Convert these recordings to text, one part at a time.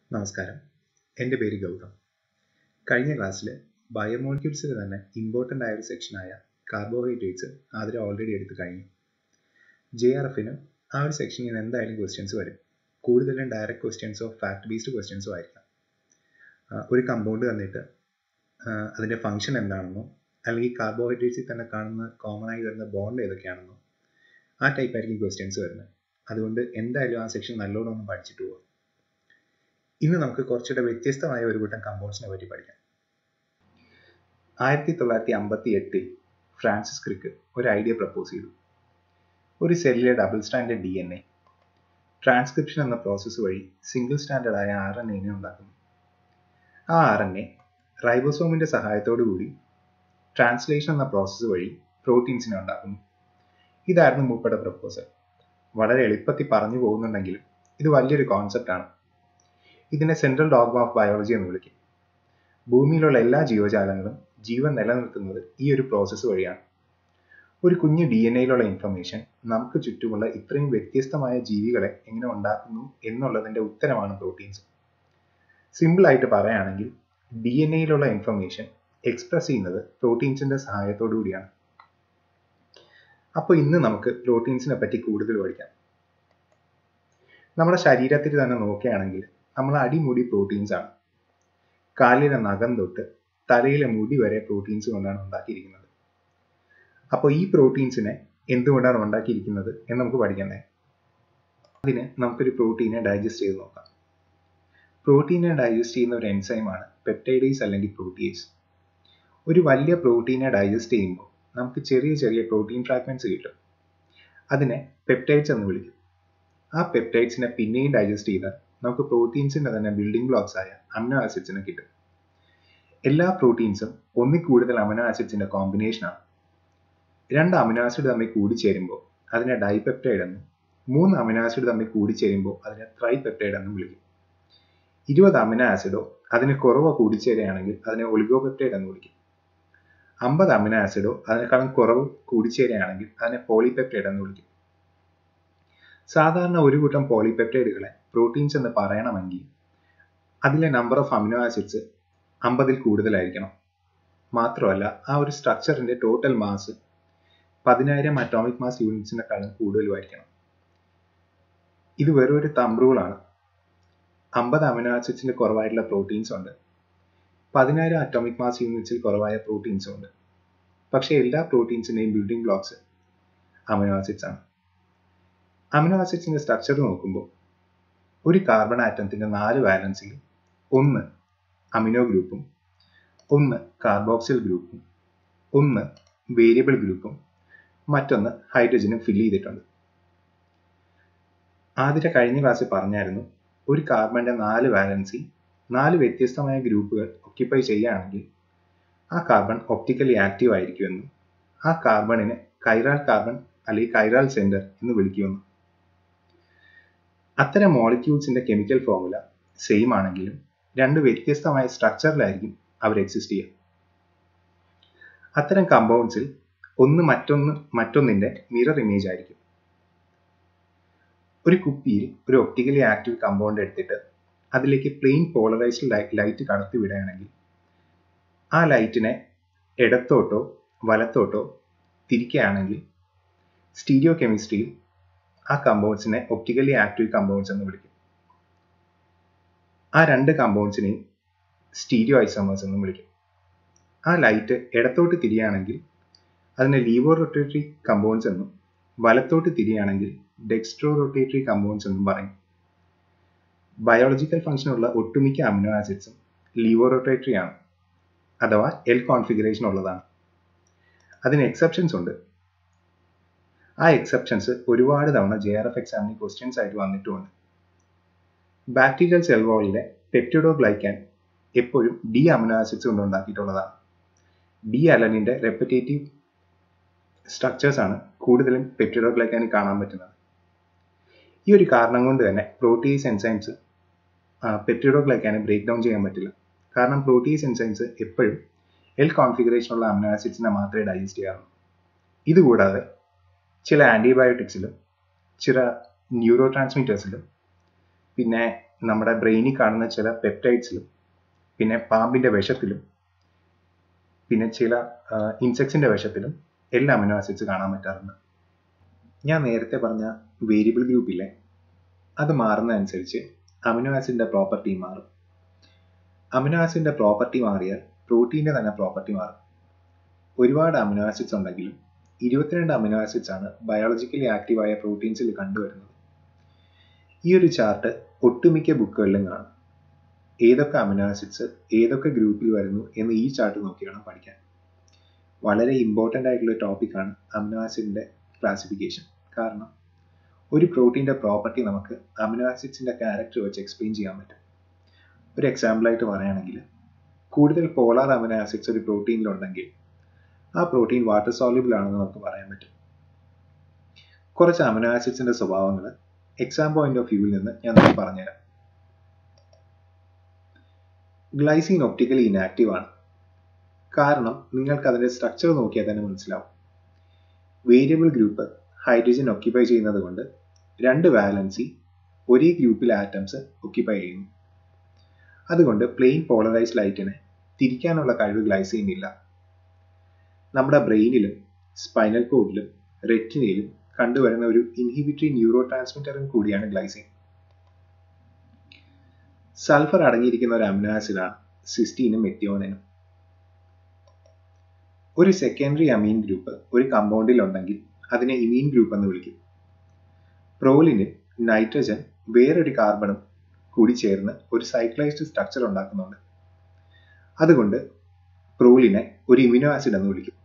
നമസ്കാരം എൻ്റെ പേര് ഗൗതം കഴിഞ്ഞ ക്ലാസ്സിൽ ബയോമോളിക്യൂൾസിൽ തന്നെ ഇമ്പോർട്ടൻ്റ് ആയ ഒരു സെക്ഷനായ കാർബോഹൈഡ്രേറ്റ്സ് അതിൽ ഓൾറെഡി എടുത്തു കഴിഞ്ഞു ജെ ആർ എഫിന് ആ ഒരു സെക്ഷനിൽ നിന്ന് എന്തായാലും ക്വസ്റ്റ്യൻസ് വരും കൂടുതലും ഡയറക്റ്റ് ക്വസ്റ്റ്യൻസോ ഫാക്ട് ബേസ്ഡ് ക്വസ്റ്റ്യൻസോ ആയിരിക്കാം ആ, ഒരു കമ്പൗണ്ട് തന്നിട്ട് ആ, അതിൻ്റെ ഫംഗ്ഷൻ എന്താണെന്നോ അല്ലെങ്കിൽ കാർബോഹൈഡ്രേറ്റ്സിൽ തന്നെ കാണുന്ന കോമൺ ആയി വരുന്ന ബോണ്ട് ഏതൊക്കെയാണെന്നോ ആ ടൈപ്പ് ആയിരിക്കും ക്വസ്റ്റ്യൻസ് വരുന്നത് അതുകൊണ്ട് എന്തായാലും ആ സെക്ഷൻ നല്ലോണം ഒന്ന് പഠിച്ചിട്ട് പോകാം ഇന്ന് നമുക്ക് കുറച്ചുകൂടെ വ്യത്യസ്തമായ ഒരു കൂട്ടം കമ്പൗണ്ട്സിനെ പറ്റി പഠിക്കാം ആയിരത്തി തൊള്ളായിരത്തി അമ്പത്തി എട്ടിൽ ഫ്രാൻസിസ് ക്രിക്ക് ഒരു ഐഡിയ പ്രപ്പോസ് ചെയ്തു ഒരു സെല്ലിലെ double standard D N A transcription എന്ന പ്രോസസ്സ് വഴി സിംഗിൾ സ്റ്റാൻഡേർഡ് ആയ ആർ എൻ എനെ ഉണ്ടാക്കുന്നു ആ ആർ എൻ എ റൈബോസോമിന്റെ സഹായത്തോടു കൂടി ട്രാൻസ്ലേഷൻ എന്ന പ്രോസസ്സ് വഴി പ്രോട്ടീൻസിനെ ഉണ്ടാക്കുന്നു ഇതായിരുന്നു മൂപ്പയുടെ പ്രപ്പോസൽ വളരെ എളുപ്പത്തിൽ പറഞ്ഞു പോകുന്നുണ്ടെങ്കിലും ഇത് വലിയൊരു കോൺസെപ്റ്റ് ആണ് ഇതിനെ സെൻട്രൽ ഡോഗ്മ ഓഫ് ബയോളജി എന്ന് വിളിക്കും ഭൂമിയിലുള്ള എല്ലാ ജീവജാലങ്ങളും ജീവൻ നിലനിർത്തുന്നത് ഈ ഒരു പ്രോസസ്സ് വഴിയാണ് ഒരു കുഞ്ഞു ഡി എൻ എയിലുള്ള ഇൻഫർമേഷൻ നമുക്ക് ചുറ്റുമുള്ള ഇത്രയും വ്യത്യസ്തമായ ജീവികളെ എങ്ങനെ ഉണ്ടാക്കുന്നു എന്നുള്ളതിന്റെ ഉത്തരമാണ് പ്രോട്ടീൻസ് സിമ്പിൾ ആയിട്ട് പറയുകയാണെങ്കിൽ ഡി എൻ എയിലുള്ള ഇൻഫർമേഷൻ എക്സ്പ്രസ് ചെയ്യുന്നത് പ്രോട്ടീൻസിന്റെ സഹായത്തോടു കൂടിയാണ് അപ്പോൾ ഇന്ന് നമുക്ക് പ്രോട്ടീൻസിനെ പറ്റി കൂടുതൽ പഠിക്കാം നമ്മുടെ ശരീരത്തിൽ തന്നെ നോക്കുകയാണെങ്കിൽ നമ്മൾ അടിമുടി പ്രോട്ടീൻസ് ആണ് കാലിലെ നഖം തൊട്ട് തലയിലെ മുടി വരെ പ്രോട്ടീൻസ് കൊണ്ടാണ് ഉണ്ടാക്കിയിരിക്കുന്നത് അപ്പോൾ ഈ പ്രോട്ടീൻസിനെ എന്തുകൊണ്ടാണ് ഉണ്ടാക്കിയിരിക്കുന്നത് എന്ന് നമുക്ക് പഠിക്കണ്ടേ അതിന് നമുക്കൊരു പ്രോട്ടീനെ ഡൈജസ്റ്റ് ചെയ്ത് നോക്കാം പ്രോട്ടീനെ ഡൈജസ്റ്റ് ചെയ്യുന്ന ഒരു എൻസൈമാണ് പെപ്റ്റൈഡേസ് അല്ലെങ്കിൽ പ്രോട്ടീസ് ഒരു വലിയ പ്രോട്ടീനെ ഡൈജസ്റ്റ് ചെയ്യുമ്പോൾ നമുക്ക് ചെറിയ ചെറിയ പ്രോട്ടീൻ ഫ്രാഗ്മെന്റ്സ് കിട്ടും അതിനെ പെപ്റ്റൈഡ്സ് എന്ന് വിളിക്കും ആ പെപ്റ്റൈഡ്സിനെ പിന്നെയും ഡൈജസ്റ്റ് ചെയ്താൽ നമുക്ക് പ്രോട്ടീൻസിന്റെ തന്നെ ബിൽഡിംഗ് ബ്ലോക്സ് ആയ അമിനോ ആസിഡ്സിനെ കിട്ടും എല്ലാ പ്രോട്ടീൻസും ഒന്നിൽ കൂടുതൽ അമിനോ ആസിഡ്സിന്റെ കോമ്പിനേഷനാണ് രണ്ട് അമിനോ ആസിഡ് തമ്മിൽ കൂടിച്ചേരുമ്പോൾ അതിനെ ഡൈപെപ്റ്റൈഡ് എന്നും മൂന്ന് അമിനോ ആസിഡ് തമ്മിൽ കൂടിച്ചേരുമ്പോൾ അതിനെ ട്രൈപെപ്റ്റൈഡ് എന്നും വിളിക്കും ഇരുപത് അമിനോ ആസിഡോ അതിന് കുറവോ കൂടിച്ചേരുകയാണെങ്കിൽ അതിനെ ഒളിഗോപെപ്റ്റൈഡ് എന്ന് വിളിക്കും അമ്പത് അമിനോ ആസിഡോ അതിനേക്കാളും കുറവ് കൂടിച്ചേരുകയാണെങ്കിൽ അതിനെ പോളിപെപ്റ്റൈഡ് എന്ന് വിളിക്കും സാധാരണ ഒരു കൂട്ടം പോളിപെപ്റ്റൈഡുകളെ പ്രോട്ടീൻസ് എന്ന് പറയണമെങ്കിൽ അതിലെ നമ്പർ ഓഫ് അമിനോ ആസിഡ്സ് അമ്പതിൽ കൂടുതലായിരിക്കണം മാത്രമല്ല ആ ഒരു സ്ട്രക്ചറിന്റെ ടോട്ടൽ മാസ് പതിനായിരം അറ്റോമിക് മാസ് യൂണിറ്റ്സിനെക്കാളും കൂടുതലുമായിരിക്കണം ഇത് വെറും ഒരു തമ്പ് റൂളാണ് അമ്പത് അമിനോ ആസിഡ്സിന്റെ കുറവായിട്ടുള്ള പ്രോട്ടീൻസ് ഉണ്ട് പതിനായിരം അറ്റോമിക് മാസ് യൂണിറ്റ്സിൽ കുറവായ പ്രോട്ടീൻസും ഉണ്ട് പക്ഷേ എല്ലാ പ്രോട്ടീൻസിന്റെയും ബിൽഡിംഗ് ബ്ലോക്സ് അമിനോ ആസിഡ്സ് ആണ് അമിനോ ആസിഡ്സിന്റെ സ്ട്രക്ചർ നോക്കുമ്പോൾ ഒരു കാർബൺ ആറ്റത്തിന്റെ നാല് വാലൻസിൽ ഒന്ന് അമിനോ ഗ്രൂപ്പും ഒന്ന് കാർബോക്സിൽ ഗ്രൂപ്പും ഒന്ന് വേരിയബിൾ ഗ്രൂപ്പും മറ്റൊന്ന് ഹൈഡ്രജനും ഫില്ല് ചെയ്തിട്ടുണ്ട് ആദ്യത്തെ കഴിഞ്ഞ ക്ലാസ്സിൽ പറഞ്ഞായിരുന്നു ഒരു കാർബണിന്റെ നാല് വാലൻസി നാല് വ്യത്യസ്തമായ ഗ്രൂപ്പുകൾ ഒക്യുപ്പൈ ചെയ്യുകയാണെങ്കിൽ ആ കാർബൺ ഒപ്റ്റിക്കലി ആക്റ്റീവ് ആയിരിക്കുമെന്നും ആ കാർബണിനെ കൈറാൽ കാർബൺ അല്ലെങ്കിൽ കൈറാൽ സെന്റർ എന്ന് വിളിക്കുമെന്നും അത്തരം മോളിക്യൂൾസിന്റെ കെമിക്കൽ ഫോർമുല സെയിം ആണെങ്കിലും രണ്ട് വ്യത്യസ്തമായ സ്ട്രക്ചറിലായിരിക്കും അവർ എക്സിസ്റ്റ് ചെയ്യുക അത്തരം കമ്പൗണ്ട്സിൽ ഒന്ന് മറ്റൊന്ന് മറ്റൊന്നിന്റെ മിറർ ഇമേജ് ആയിരിക്കും ഒരു കുപ്പിയിൽ ഒരു ഒപ്റ്റിക്കലി ആക്റ്റീവ് കമ്പൗണ്ട് എടുത്തിട്ട് അതിലേക്ക് പ്ലെയിൻ പോളറൈസ്ഡ് ലൈറ്റ് കടത്തി വിടുകയാണെങ്കിൽ ആ ലൈറ്റിനെ ഇടത്തോട്ടോ വലത്തോട്ടോ തിരിക്കുകയാണെങ്കിൽ സ്റ്റീരിയോ കെമിസ്ട്രിയിൽ ആ കമ്പൗണ്ട്സിനെ ഒപ്റ്റിക്കലി ആക്റ്റീവ് കമ്പൗണ്ട്സ് എന്ന് വിളിക്കും ആ രണ്ട് കമ്പൗണ്ട്സിനെയും സ്റ്റീരിയോ ഐസോമേഴ്സ് എന്നും വിളിക്കും ആ ലൈറ്റ് ഇടത്തോട്ട് തിരിയുകയാണെങ്കിൽ അതിനെ ലീവോ റൊട്ടേറ്ററി കമ്പൗണ്ട്സ് എന്നും വലത്തോട്ട് തിരിയുകയാണെങ്കിൽ ഡെക്സ്ട്രോ റൊട്ടേറ്ററി കമ്പൗണ്ട്സ് എന്നും പറയും ബയോളജിക്കൽ ഫംഗ്ഷനുള്ള ഒട്ടുമിക്ക അമിനോ ആസിഡ്സും ലീവോ റൊട്ടേറ്ററി ആണ് അഥവാ എൽ കോൺഫിഗറേഷൻ ഉള്ളതാണ് അതിന് എക്സെപ്ഷൻസ് ഉണ്ട് ആ എക്സെപ്ഷൻസ് ഒരുപാട് തവണ ജെ ആർ എഫ് എക്സാമിന് ക്വസ്റ്റ്യൻസ് ആയിട്ട് വന്നിട്ടുമുണ്ട് ബാക്ടീരിയൽ സെൽ വാളിലെ പെപ്റ്റിഡോ ഗ്ലൈക്കാൻ എപ്പോഴും ഡി അമിനോ ആസിഡ്സ് കൊണ്ട് ഉണ്ടാക്കിയിട്ടുള്ളതാണ് ഡി അലനിന്റെ റെപ്പറ്റേറ്റീവ് സ്ട്രക്ചേഴ്സ് ആണ് കൂടുതലും പെപ്റ്റിഡോ ഗ്ലൈക്കാനിൽ കാണാൻ പറ്റുന്നത് ഈ ഒരു കാരണം കൊണ്ട് തന്നെ പ്രോട്ടീസ് എൻസൈംസ് പെപ്റ്റിഡോ ഗ്ലൈക്കാനെ ബ്രേക്ക് ഡൗൺ ചെയ്യാൻ പറ്റില്ല കാരണം പ്രോട്ടീസ് എൻസൈംസ് എപ്പോഴും എൽ കോൺഫിഗറേഷനുള്ള അമിനോ ആസിഡ്സിനെ മാത്രമേ ഡൈജസ്റ്റ് ചെയ്യാറുള്ളൂ ഇതുകൂടാതെ ചില ആൻറ്റിബയോട്ടിക്സിലും ചില ന്യൂറോ ട്രാൻസ്മിറ്റേഴ്സിലും പിന്നെ നമ്മുടെ ബ്രെയിനിൽ കാണുന്ന ചില പെപ്റ്റൈഡ്സിലും പിന്നെ പാമ്പിന്റെ വിഷത്തിലും പിന്നെ ചില ഇൻസെക്ട്സിന്റെ വിഷത്തിലും എല്ലാ അമിനോ ആസിഡ്സ് കാണാൻ പറ്റാറുണ്ട് ഞാൻ നേരത്തെ പറഞ്ഞ വേരിയബിൾ ഗ്രൂപ്പില്ലേ അത് മാറുന്നതനുസരിച്ച് അമിനോ ആസിഡിന്റെ പ്രോപ്പർട്ടി മാറും അമിനോ ആസിഡിന്റെ പ്രോപ്പർട്ടി മാറിയാൽ പ്രോട്ടീൻ്റെ തന്നെ പ്രോപ്പർട്ടി മാറും ഒരുപാട് അമിനോ ആസിഡ്സ് ഉണ്ടെങ്കിലും ഇരുപത്തിരണ്ട് അമിനോ ആസിഡ്സ് ആണ് ബയോളജിക്കലി ആക്റ്റീവായ പ്രോട്ടീൻസിൽ കണ്ടുവരുന്നത് ഈ ഒരു ചാർട്ട് ഒട്ടുമിക്ക ബുക്കുകളിലും കാണും ഏതൊക്കെ അമിനോ ആസിഡ്സ് ഏതൊക്കെ ഗ്രൂപ്പിൽ വരുന്നു എന്ന് ഈ ചാർട്ട് നോക്കി വേണം പഠിക്കാൻ വളരെ ഇമ്പോർട്ടൻ്റ് ആയിട്ടുള്ള ടോപ്പിക്കാണ് അമിനോ ആസിഡിൻ്റെ ക്ലാസിഫിക്കേഷൻ കാരണം ഒരു പ്രോട്ടീൻ്റെ പ്രോപ്പർട്ടി നമുക്ക് അമിനോ ആസിഡ്സിൻ്റെ ക്യാരക്ടർ വെച്ച് എക്സ്പ്ലെയിൻ ചെയ്യാൻ പറ്റും ഒരു എക്സാമ്പിളായിട്ട് പറയുകയാണെങ്കിൽ കൂടുതൽ പോളാർ അമിനോ ആസിഡ്സ് ഒരു പ്രോട്ടീനിലുണ്ടെങ്കിൽ ആ പ്രോട്ടീൻ വാട്ടർ സോൾയുബിൾ ആണെന്ന് നമുക്ക് പറയാൻ പറ്റും കുറച്ച് അമിനോ ആസിഡ്സിൻ്റെ സ്വഭാവങ്ങൾ എക്സാം പോയിന്റ് ഓഫ് വ്യൂവിൽ നിന്ന് ഞാൻ നിങ്ങൾക്ക് പറഞ്ഞുതരാം ഗ്ലൈസീൻ ഒപ്റ്റിക്കലി ഇനാക്റ്റീവ് ആണ് കാരണം നിങ്ങൾക്ക് അതിൻ്റെ സ്ട്രക്ചർ നോക്കിയാൽ തന്നെ മനസ്സിലാവും വേരിയബിൾ ഗ്രൂപ്പ് ഹൈഡ്രജൻ ഒക്യുപ്പൈ ചെയ്യുന്നത് കൊണ്ട് രണ്ട് വാലൻസി ഒരേ ഗ്രൂപ്പിലെ ആറ്റംസ് ഒക്യുപ്പൈ ചെയ്യുന്നു അതുകൊണ്ട് പ്ലെയിൻ പോളറൈസ്ഡ് ലൈറ്റിനെ തിരിക്കാനുള്ള കഴിവ് ഗ്ലൈസീൻ ഇല്ല നമ്മുടെ ബ്രെയിനിലും സ്പൈനൽ കോഡിലും റെറ്റിനയിലും കണ്ടുവരുന്ന ഒരു ഇൻഹിബിറ്ററി ന്യൂറോ ട്രാൻസ്മിറ്ററും കൂടിയാണ് ഗ്ലൈസിൻ സൾഫർ അടങ്ങിയിരിക്കുന്ന ഒരു അമിനോ ആസിഡാണ് സിസ്റ്റീനും മെത്തിയോണിനും ഒരു സെക്കൻഡറി അമീൻ ഗ്രൂപ്പ് ഒരു കമ്പൗണ്ടിൽ ഉണ്ടെങ്കിൽ അതിനെ ഇമീൻ ഗ്രൂപ്പ് എന്ന് വിളിക്കും പ്രോലിനിൽ നൈട്രജൻ വേറൊരു കാർബണും കൂടി ചേർന്ന് ഒരു സൈക്ലൈസ്ഡ് സ്ട്രക്ചർ ഉണ്ടാക്കുന്നുണ്ട് അതുകൊണ്ട് പ്രോലിനെ ഒരു ഇമ്യൂനോ ആസിഡ് എന്ന് വിളിക്കും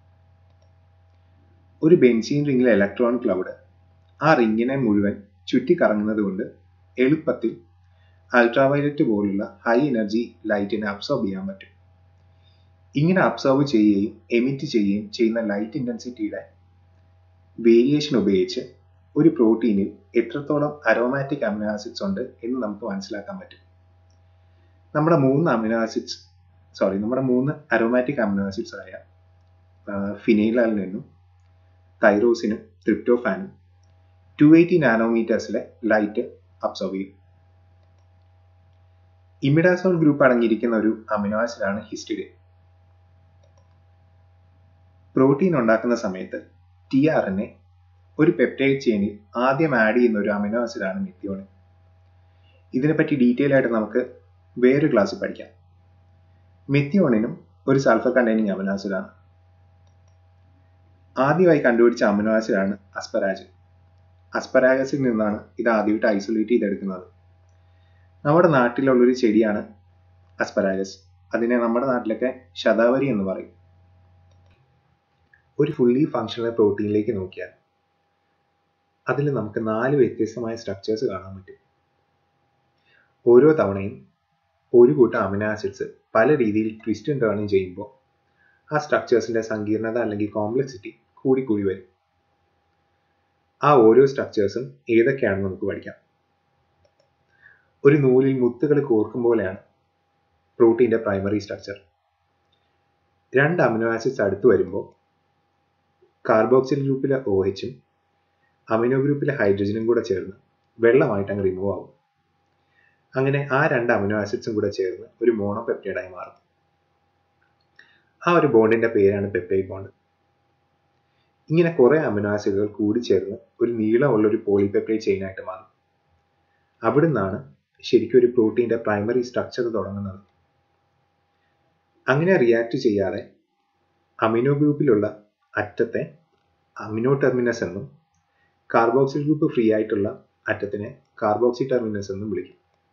ഒരു ബെൻസീൻ റിംഗിലെ ഇലക്ട്രോൺ ക്ലൗഡ് ആ റിങ്ങിനെ മുഴുവൻ ചുറ്റിക്കറങ്ങുന്നത് കൊണ്ട് എളുപ്പത്തിൽ അൾട്രാവയലറ്റ് പോലുള്ള ഹൈ എനർജി ലൈറ്റിനെ അബ്സോർബ് ചെയ്യാൻ പറ്റും ഇങ്ങനെ അബ്സോർബ് ചെയ്യുകയും എമിറ്റ് ചെയ്യുകയും ചെയ്യുന്ന ലൈറ്റ് ഇൻറ്റൻസിറ്റിയുടെ വേരിയേഷൻ ഉപയോഗിച്ച് ഒരു പ്രോട്ടീനിൽ എത്രത്തോളം അരോമാറ്റിക് അമിനോ ആസിഡ്സ് ഉണ്ട് എന്ന് നമുക്ക് മനസ്സിലാക്കാൻ പറ്റും നമ്മുടെ മൂന്ന് അമിനോ ആസിഡ്സ് സോറി നമ്മുടെ മൂന്ന് അരോമാറ്റിക് അമിനോ ആസിഡ്സ് ആയ ഫിനൈലാലിനും തൈറോസിനും ട്രിപ്റ്റോഫാനും ടു എയ്റ്റി നാനോമീറ്റേഴ്സിലെ ലൈറ്റ് അബ്സോർബ് ചെയ്യും ഇമിഡാസോൾ ഗ്രൂപ്പ് അടങ്ങിയിരിക്കുന്ന ഒരു അമിനോ ആസിഡാണ് ഹിസ്റ്റിഡിൻ പ്രോട്ടീൻ ഉണ്ടാക്കുന്ന സമയത്ത് ടി ആർ എൻ എ ഒരു പെപ്റ്റൈഡ് ചെയിനിൽ ആദ്യം ആഡ് ചെയ്യുന്ന ഒരു അമിനോ ആസിഡാണ് മെത്തിയോണിൻ ഇതിനെപ്പറ്റി ഡീറ്റെയിൽ ആയിട്ട് നമുക്ക് വേറൊരു ക്ലാസ് പഠിക്കാം മെത്തിയോണിനും ഒരു സൾഫർ കണ്ടെയ്നിങ് അമിനോ ആസിഡാണ് ആദ്യമായി കണ്ടുപിടിച്ച അമിനോ ആസിഡാണ് അസ്പരാജിൻ അസ്പരാഗസിൽ നിന്നാണ് ഇത് ആദ്യമായിട്ട് ഐസൊലേറ്റ് ചെയ്തെടുക്കുന്നത് നമ്മുടെ നാട്ടിലുള്ളൊരു ചെടിയാണ് അസ്പരാഗസ് അതിനെ നമ്മുടെ നാട്ടിലൊക്കെ ശതാവരി എന്ന് പറയും ഒരു ഫുള്ളി ഫങ്ഷണൽ പ്രോട്ടീനിലേക്ക് നോക്കിയാൽ അതിൽ നമുക്ക് നാല് വ്യത്യസ്തമായ സ്ട്രക്ചേഴ്സ് കാണാൻ പറ്റും ഓരോ തവണയും ഒരു കൂട്ടം അമിനോ ആസിഡ്സ് പല രീതിയിൽ ട്വിസ്റ്റും ടേണും ചെയ്യുമ്പോൾ ആ സ്ട്രക്ചേഴ്സിന്റെ സങ്കീർണത അല്ലെങ്കിൽ കോംപ്ലക്സിറ്റി കൂടിക്കൂടി വരും ആ ഓരോ സ്ട്രക്ചേഴ്സും ഏതൊക്കെയാണെന്ന് നമുക്ക് പഠിക്കാം ഒരു നൂലിൽ മുത്തുകൾ കോർക്കും പോലെയാണ് പ്രോട്ടീൻ്റെ പ്രൈമറി സ്ട്രക്ചർ രണ്ട് അമിനോ ആസിഡ്സ് അടുത്ത് വരുമ്പോൾ കാർബോക്സിൽ ഗ്രൂപ്പിലെ ഒ എച്ചും അമിനോ ഗ്രൂപ്പിലെ ഹൈഡ്രജനും കൂടെ ചേർന്ന് വെള്ളമായിട്ട് അങ്ങ് റിമൂവ് ആവും അങ്ങനെ ആ രണ്ട് അമിനോ ആസിഡ്സും കൂടെ ചേർന്ന് ഒരു മോണോപെപ്റ്റൈഡായി മാറും ആ ഒരു ബോണ്ടിന്റെ പേരാണ് പെപ്റ്റൈഡ് ബോണ്ട് ഇങ്ങനെ കുറെ അമിനോ ആസിഡുകൾ കൂടിച്ചേർന്ന് ഒരു നീളമുള്ള ഒരു പോളിപെപ്റ്റൈഡ് ചെയിനായിട്ട് മാറും അവിടുന്നാണ് ശരിക്കും ഒരു പ്രോട്ടീന്റെ പ്രൈമറി സ്ട്രക്ചർ തുടങ്ങുന്നത് അങ്ങനെ റിയാക്ട് ചെയ്യാതെ അമിനോ ഗ്രൂപ്പിലുള്ള അറ്റത്തെ അമിനോ ടെർമിനസ് എന്നും കാർബോക്സിൽ ഗ്രൂപ്പ് ഫ്രീ ആയിട്ടുള്ള അറ്റത്തിനെ കാർബോക്സി ടെർമിനസ് എന്നും വിളിക്കും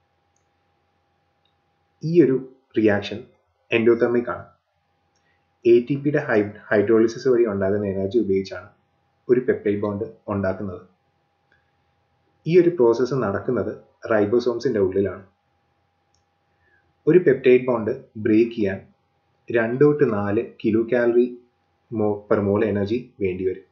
ഈ ഒരു റിയാക്ഷൻ എൻഡോതെർമിക് ആണ് എ ടി പിയുടെ ഹൈ ഹൈഡ്രോളിസിസ് വഴി ഉണ്ടാകുന്ന എനർജി ഉപയോഗിച്ചാണ് ഒരു പെപ്റ്റൈഡ് ബോണ്ട് ഉണ്ടാക്കുന്നത് ഈ ഒരു പ്രോസസ്സ് നടക്കുന്നത് റൈബോസോംസിന്റെ ഉള്ളിലാണ് ഒരു പെപ്റ്റൈഡ് ബോണ്ട് ബ്രേക്ക് ചെയ്യാൻ രണ്ട് തൊട്ട് നാല് കിലോ കാലറി മോ പെർ മോൾ എനർജി വേണ്ടിവരും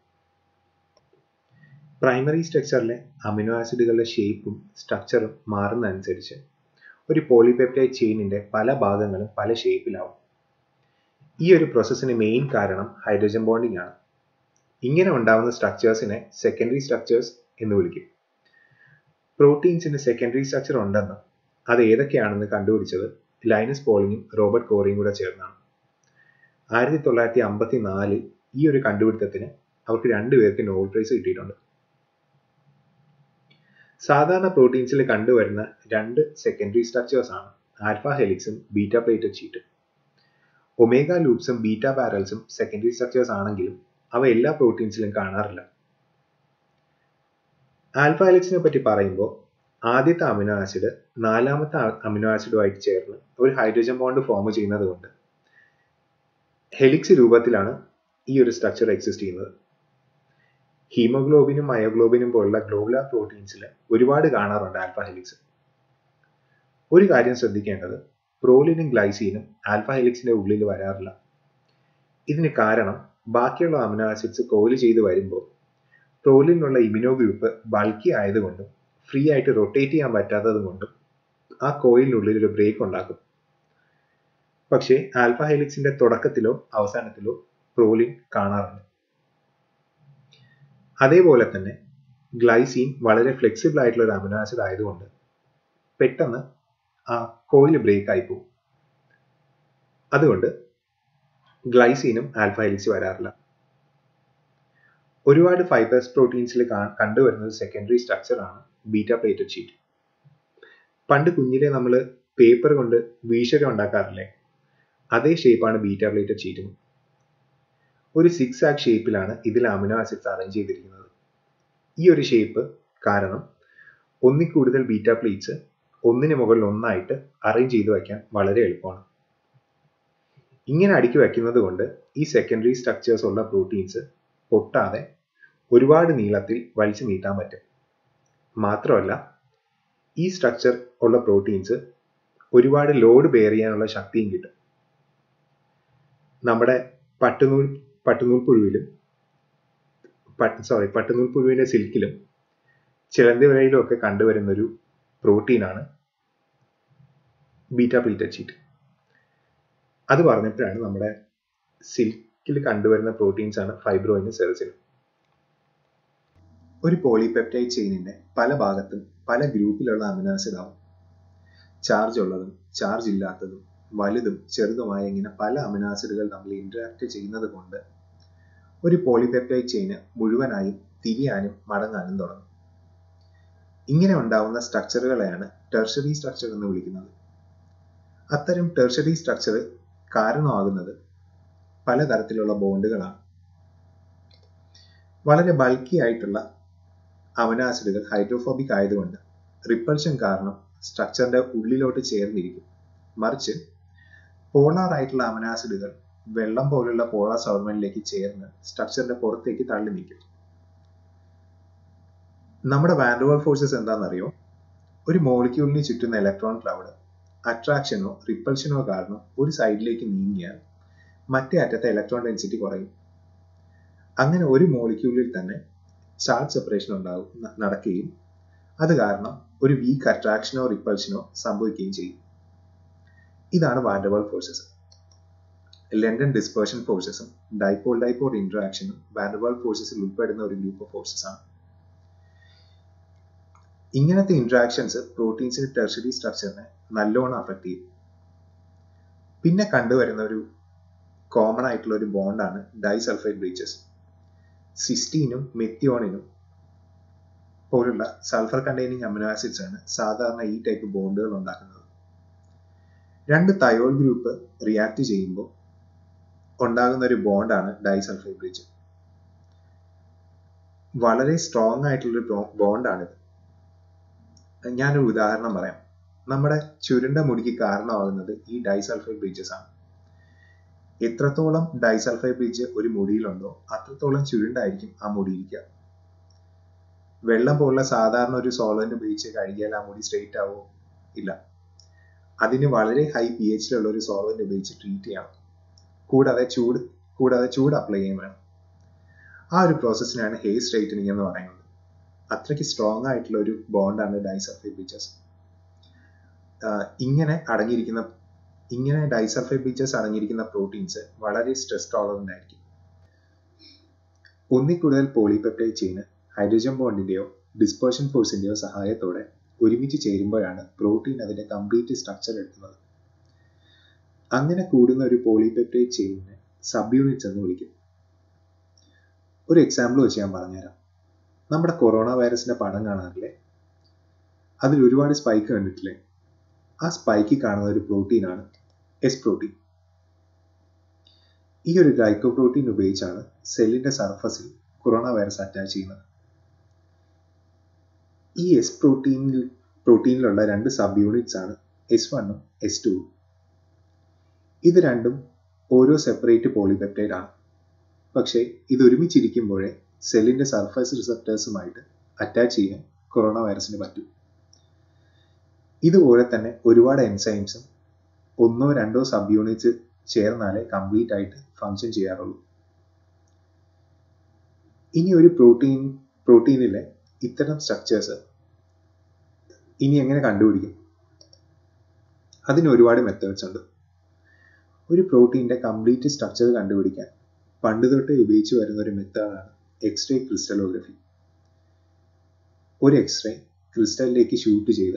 പ്രൈമറി സ്ട്രക്ചറിലെ അമിനോ ആസിഡുകളുടെ ഷേപ്പും സ്ട്രക്ചറും മാറുന്നതനുസരിച്ച് ഒരു പോളിപെപ്റ്റൈഡ് ചെയിനിന്റെ പല ഭാഗങ്ങളും പല ഷേപ്പിലാവും ഈ ഒരു പ്രോസസ്സിന് മെയിൻ കാരണം ഹൈഡ്രജൻ ബോണ്ടിങ് ആണ് ഇങ്ങനെ ഉണ്ടാവുന്ന സ്ട്രക്ചേഴ്സിനെ സെക്കൻഡറി സ്ട്രക്ചേഴ്സ് എന്ന് വിളിക്കും പ്രോട്ടീൻസിന് സെക്കൻഡറി സ്ട്രക്ചർ ഉണ്ടെന്ന് അത് ഏതൊക്കെയാണെന്ന് കണ്ടുപിടിച്ചത് ലൈനസ് പോളിങ്ങും റോബർട്ട് കോറിയും കൂടെ ചേർന്നാണ് ആയിരത്തി തൊള്ളായിരത്തി അമ്പത്തി നാലിൽ ഈ ഒരു കണ്ടുപിടുത്തത്തിന് അവർക്ക് രണ്ടുപേർക്ക് നോബൽ പ്രൈസ് കിട്ടിയിട്ടുണ്ട് സാധാരണ പ്രോട്ടീൻസിൽ കണ്ടുവരുന്ന രണ്ട് സെക്കൻഡറി സ്ട്രക്ചേഴ്സ് ആണ് ആൽഫ ഹെലിക്സും ബീറ്റ പ്ലേറ്റഡ് ഷീറ്റും ഒമേഗ ലൂപ്സും ബീറ്റ പാരൽസും സെക്കൻഡറി സ്ട്രക്ചേഴ്സ് ആണെങ്കിലും അവ എല്ലാ പ്രോട്ടീൻസിലും കാണാറില്ല ആൽഫ ഹെലിക്സിനെ പറ്റി പറയുമ്പോൾ ആദ്യത്തെ അമിനോ ആസിഡ് നാലാമത്തെ അമിനോ ആസിഡുമായിട്ട് ചേർന്ന് ഒരു ഹൈഡ്രജൻ ബോണ്ട് ഫോം ചെയ്യുന്നത് കൊണ്ട് ഹെലിക്സ് രൂപത്തിലാണ് ഈ ഒരു സ്ട്രക്ചർ എക്സിസ്റ്റ് ചെയ്യുന്നത് ഹീമോഗ്ലോബിനും മയോഗ്ലോബിനും പോലുള്ള ഗ്ലോബുലാർ പ്രോട്ടീൻസിൽ ഒരുപാട് കാണാറുണ്ട് ആൽഫ ഹെലിക്സ് ഒരു കാര്യം ശ്രദ്ധിക്കേണ്ടത് പ്രോലിനും ഗ്ലൈസീനും ആൽഫ ഹെലിക്സിന്റെ ഉള്ളിൽ വരാറില്ല ഇതിന് കാരണം ബാക്കിയുള്ള അമിനോ ആസിഡ്സ് കോല് ചെയ്ത് വരുമ്പോൾ പ്രോലിനുള്ള ഇമ്യൂനോ ഗ്രൂപ്പ് ബൾക്കി ആയതുകൊണ്ടും ഫ്രീ ആയിട്ട് റൊട്ടേറ്റ് ചെയ്യാൻ പറ്റാത്തത് കൊണ്ടും ആ കോയിലിനുള്ളിൽ ഒരു ബ്രേക്ക് ഉണ്ടാക്കും പക്ഷേ ആൽഫ ഹെലിക്സിന്റെ തുടക്കത്തിലോ അവസാനത്തിലോ പ്രോലിൻ കാണാറുണ്ട് അതേപോലെ തന്നെ ഗ്ലൈസീൻ വളരെ ഫ്ലെക്സിബിൾ ആയിട്ടുള്ള ഒരു അമിനോ ആസിഡ് ആയതുകൊണ്ട് പെട്ടെന്ന് ആ കോയിൽ ബ്രേക്ക് ആയി പോകും അതുകൊണ്ട് ഗ്ലൈസീനും ആൽഫ ഹെലിക്സ് വരാറില്ല ഒരുപാട് ഫൈബേഴ്സ് പ്രോട്ടീൻസിൽ കണ്ടുവരുന്ന ഒരു സെക്കൻഡറി സ്ട്രക്ചർ ആണ് ബീറ്റ പ്ലേറ്റഡ് ഷീറ്റ് പണ്ട് കുഞ്ഞിലെ നമ്മൾ പേപ്പർ കൊണ്ട് വീശരം ഉണ്ടാക്കാറില്ലേ അതേ ഷേപ്പാണ് ബീറ്റ പ്ലേറ്റഡ് ഷീറ്റിന് ഒരു സിക്സ് ആക് ഷേപ്പിലാണ് ഇതിൽ അമിനോ ആസിഡ്സ് അറേഞ്ച് ചെയ്തിരിക്കുന്നത് ഈ ഒരു ഷേപ്പ് കാരണം ഒന്നിൽ കൂടുതൽ ബീറ്റ പ്ലേറ്റ്സ് ഒന്നിന് മുകളിൽ ഒന്നായിട്ട് അറേഞ്ച് ചെയ്ത് വയ്ക്കാൻ വളരെ എളുപ്പമാണ് ഇങ്ങനെ അടുക്കി വയ്ക്കുന്നത് കൊണ്ട് ഈ സെക്കൻഡറി സ്ട്രക്ചേഴ്സ് ഉള്ള പ്രോട്ടീൻസ് പൊട്ടാതെ ഒരുപാട് നീളത്തിൽ വലിച്ചു നീട്ടാൻ പറ്റും മാത്രമല്ല ഈ സ്ട്രക്ചർ ഉള്ള പ്രോട്ടീൻസ് ഒരുപാട് ലോഡ് ബെയർ ചെയ്യാനുള്ള ശക്തിയും കിട്ടും നമ്മുടെ പട്ടുനൂൽ പട്ടുനൂൽ പുഴുവിലും സോറി പട്ടുനൂൽ പുഴുവിന്റെ സിൽക്കിലും ചിലന്തി വരയിലും ഒക്കെ കണ്ടുവരുന്ന ഒരു പ്രോട്ടീനാണ് ബീറ്റ പ്ലീറ്റഡ് ഷീറ്റ് അത് പറഞ്ഞപ്പോഴാണ് നമ്മുടെ സിൽക്കിൽ കണ്ടുവരുന്ന പ്രോട്ടീൻസ് ആണ് ഫൈബ്രോയിനും സെൽസിനും ഒരു പോളിപെപ്റ്റൈഡ് ചെയിനിന്റെ പല ഭാഗത്തും പല ഗ്രൂപ്പിലുള്ള അമിനോ ആസിഡ് ആവും ചാർജ് ഉള്ളതും ചാർജ് ഇല്ലാത്തതും വലുതും ചെറുതുമായ ഇങ്ങനെ പല അമിനോ ആസിഡുകൾ തമ്മിൽ ഇന്ററാക്ട് ചെയ്യുന്നത് കൊണ്ട് ഒരു പോളിപെപ്റ്റൈഡ് ചെയിന് മുഴുവനായും തിരിയാനും മടങ്ങാനും തുടങ്ങും ഇങ്ങനെ ഉണ്ടാവുന്ന സ്ട്രക്ചറുകളെയാണ് ടെർഷറി സ്ട്രക്ചർ എന്ന് വിളിക്കുന്നത് അത്തരം ടെർഷറി സ്ട്രക്ചർ കാരണമാകുന്നത് പലതരത്തിലുള്ള ബോണ്ടുകളാണ് വളരെ ബൾക്കി ആയിട്ടുള്ള അമിനോ ആസിഡുകൾ ഹൈഡ്രോഫോബിക് ആയതുകൊണ്ട് റിപ്പൾഷൻ കാരണം സ്ട്രക്ചറിന്റെ ഉള്ളിലോട്ട് ചേർന്നിരിക്കും മറിച്ച് പോളാർ ആയിട്ടുള്ള അമിനോ ആസിഡുകൾ വെള്ളം പോലുള്ള പോളാർ സോൾവെന്റിലേക്ക് ചേർന്ന് സ്ട്രക്ചറിന്റെ പുറത്തേക്ക് തള്ളി നിൽക്കും നമ്മുടെ വാൻഡർവാൾ ഫോഴ്സസ് എന്താണെന്നറിയോ ഒരു മോളിക്യൂളിന് ചുറ്റുന്ന ഇലക്ട്രോൺ ക്ലൗഡ് അട്രാക്ഷനോ റിപ്പൾഷനോ കാരണം ഒരു സൈഡിലേക്ക് നീങ്ങിയാൽ മറ്റേ അറ്റത്തെ ഇലക്ട്രോൺ ഡെൻസിറ്റി കുറയും അങ്ങനെ ഒരു മോളിക്യൂളിൽ തന്നെ ചാർജ് സെപ്പറേഷൻ ഉണ്ടാകും നടക്കുകയും അത് കാരണം ഒരു വീക്ക് അട്രാക്ഷനോ റിപ്പൾഷനോ സംഭവിക്കുകയും ചെയ്യും ഇതാണ് വാൻഡർവാൾ ഫോഴ്സസ് ലണ്ടൻ ഡിസ്പേർഷൻ ഫോഴ്സസും ഡൈപോൾ ഡൈപോൾ ഇന്ററാക്ഷനും വാൻഡർവാൾ ഫോഴ്സസിൽ ഉൾപ്പെടുന്ന ഒരു ഗ്രൂപ്പ് ഓഫ് ഫോഴ്സസ് ആണ് ഇങ്ങനത്തെ ഇന്ററാക്ഷൻസ് പ്രോട്ടീൻസിന്റെ ടെർഷറി സ്ട്രക്ചറിനെ നല്ലോണം അഫക്ട് ചെയ്യും പിന്നെ കണ്ടുവരുന്ന ഒരു കോമൺ ആയിട്ടുള്ള ഒരു ബോണ്ടാണ് ഡൈസൾഫൈഡ് ബ്രീച്ചസ് സിസ്റ്റീനും മെത്തിയോണിനും പോലുള്ള സൾഫർ കണ്ടെയ്നിങ് അമിനോ ആസിഡ്സ് ആണ് സാധാരണ ഈ ടൈപ്പ് ബോണ്ടുകൾ ഉണ്ടാക്കുന്നത് രണ്ട് തയോൾ ഗ്രൂപ്പ് റിയാക്ട് ചെയ്യുമ്പോൾ ഉണ്ടാകുന്ന ഒരു ബോണ്ടാണ് ഡൈസൾഫൈഡ് ബ്രിഡ്ജ് വളരെ സ്ട്രോങ് ആയിട്ടുള്ളൊരു ബോണ്ടാണിത് ഞാനൊരു ഉദാഹരണം പറയാം നമ്മുടെ ചുരുണ്ട മുടിക്ക് കാരണമാകുന്നത് ഈ ഡൈസൾഫൈഡ് ബ്രിഡ്ജസ് ആണ് എത്രത്തോളം ഡൈസൾഫൈഡ് ബ്രിഡ്ജ് ഒരു മുടിയിലുണ്ടോ അത്രത്തോളം ചുരുണ്ടായിരിക്കും ആ മുടിയിരിക്കുക വെള്ളം പോലുള്ള സാധാരണ ഒരു സോളന്റ് ഉപയോഗിച്ച് കഴുകിയാൽ ആ മുടി സ്ട്രെയിറ്റ് ആവോ ഇല്ല അതിന് വളരെ ഹൈ പി എച്ചിലുള്ള ഒരു സോൾവെന്റ് ഉപയോഗിച്ച് ട്രീറ്റ് ചെയ്യണം കൂടാതെ ചൂട് കൂടാതെ ചൂട് അപ്ലൈ ചെയ്യാൻ വേണം ആ ഒരു പ്രോസസ്സിനാണ് ഹെയർ സ്ട്രൈറ്റനിങ് എന്ന് പറയുന്നത് അത്രയ്ക്ക് സ്ട്രോങ് ആയിട്ടുള്ള ഒരു ബോണ്ടാണ് ഡൈസൾഫൈഡ് ബീച്ചസ് ഇങ്ങനെ അടങ്ങിയിരിക്കുന്ന ഇങ്ങനെ ഡൈസൾഫൈഡ് ബീച്ചസ് അടങ്ങിയിരിക്കുന്ന പ്രോട്ടീൻസ് വളരെ സ്ട്രെസ് ടോളറൻ്റ് ആയിരിക്കും ഒന്നിൽ കൂടുതൽ പോളിപെപ്റ്റൈഡ് ചെയിന് ഹൈഡ്രജൻ ബോണ്ടിന്റെയോ ഡിസ്പേർഷൻ ഫോഴ്സിൻ്റെയോ സഹായത്തോടെ ഒരുമിച്ച് ചേരുമ്പോഴാണ് പ്രോട്ടീൻ അതിൻ്റെ കംപ്ലീറ്റ് സ്ട്രക്ചർ എടുക്കുന്നത് അങ്ങനെ കൂടുന്ന ഒരു പോളിപെപ്റ്റൈഡ് ചെയിനിനെ സബ് യൂണിറ്റ്സ് എന്ന് വിളിക്കും ഒരു എക്സാമ്പിൾ വെച്ച് ഞാൻ പറഞ്ഞുതരാം നമ്മുടെ കൊറോണ വൈറസിന്റെ പടം കാണാറില്ലേ അതിൽ ഒരുപാട് സ്പൈക്ക് കണ്ടിട്ടില്ലേ ആ സ്പൈക്കിൽ കാണുന്ന ഒരു പ്രോട്ടീനാണ് എസ് പ്രോട്ടീൻ ഈ ഒരു ഗ്ലൈക്കോ പ്രോട്ടീൻ ഉപയോഗിച്ചാണ് സെല്ലിന്റെ സർഫസിൽ കൊറോണ വൈറസ് അറ്റാച്ച് ചെയ്യുന്നത് ഈ എസ് പ്രോട്ടീനിൽ പ്രോട്ടീനിലുള്ള രണ്ട് സബ് യൂണിറ്റ്സ് ആണ് എസ് വണ്ണും എസ് ടുവും ഇത് രണ്ടും ഓരോ സെപ്പറേറ്റ് പോളിപെപ്റ്റൈഡ് ആണ് പക്ഷേ ഇത് ഒരുമിച്ചിരിക്കുമ്പോഴേ സെല്ലിന്റെ സർഫസ് റിസപ്റ്റേഴ്സുമായിട്ട് അറ്റാച്ച് ചെയ്യാൻ കൊറോണ വൈറസിന് പറ്റും ഇതുപോലെ തന്നെ ഒരുപാട് എൻസൈംസും ഒന്നോ രണ്ടോ സബ് യൂണിറ്റ്സ് ചേർന്നാലേ കംപ്ലീറ്റ് ആയിട്ട് ഫങ്ഷൻ ചെയ്യാറുള്ളൂ ഇനി ഒരു പ്രോട്ടീൻ പ്രോട്ടീനിലെ ഇത്തരം സ്ട്രക്ചേഴ്സ് ഇനി എങ്ങനെ കണ്ടുപിടിക്കും അതിന് ഒരുപാട് മെത്തേഡ്സ് ഉണ്ട് ഒരു പ്രോട്ടീൻ്റെ കംപ്ലീറ്റ് സ്ട്രക്ചർ കണ്ടുപിടിക്കാൻ പണ്ട് തൊട്ടേ ഉപയോഗിച്ചു വരുന്ന ഒരു മെത്തേഡാണ് എക്സ്റേ ക്രിസ്റ്റലോഗ്രഫി ഒരു എക്സ്റേ ക്രിസ്റ്റലിലേക്ക് ഷൂട്ട് ചെയ്ത്